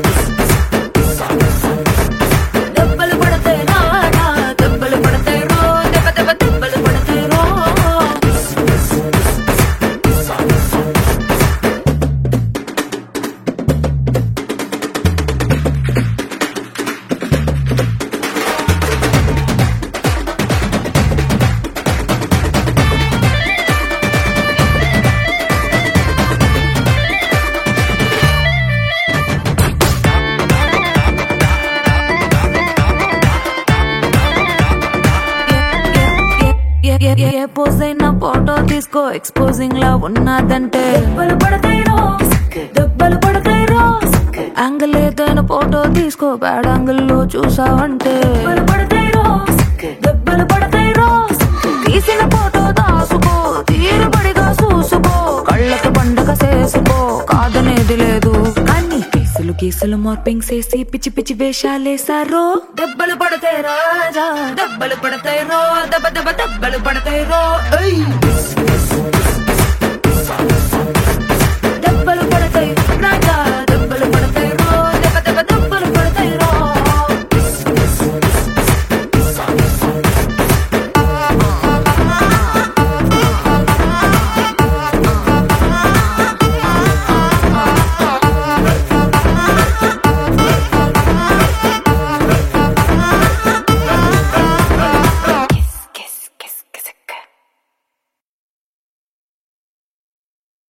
దెబ్బలు పడతాయి రారా దెబ్బలు పడతాయి రో దెబ్బ దెబ్బ దెబ్బలు పడతాయి రో ఏ- ఏ- ఏ- ఏ పోజ్ అయినా ఫోటో తీసుకో ఎక్స్పోజింగ్ లా ఉన్నదంటే దెబ్బలు పడతాయి రో దెబ్బలు పడతాయి రో యాంగిల్ ఏదైనా ఫోటో తీసుకో బ్యాడ్ యాంగిల్ లో చూసావంటే దెబ్బలు పడతాయి రో దెబ్బలు పడతాయి రో తీసిన ఫోటో దాసుకో తీరుబడిగా చూసుకో కళ్ళకి పండగ చేసుకో కాదనేది లేదు కానీ కేసులు కేసులు మార్పింగ్ చేసి పిచ్చి పిచ్చి వేషాలేసారో దెబ్బలు పడతాయి రాజా దెబ్బలు పడతాయి రో దెబ్బ దెబ్బ దెబ్బలు పడతాయి రో ఏయ్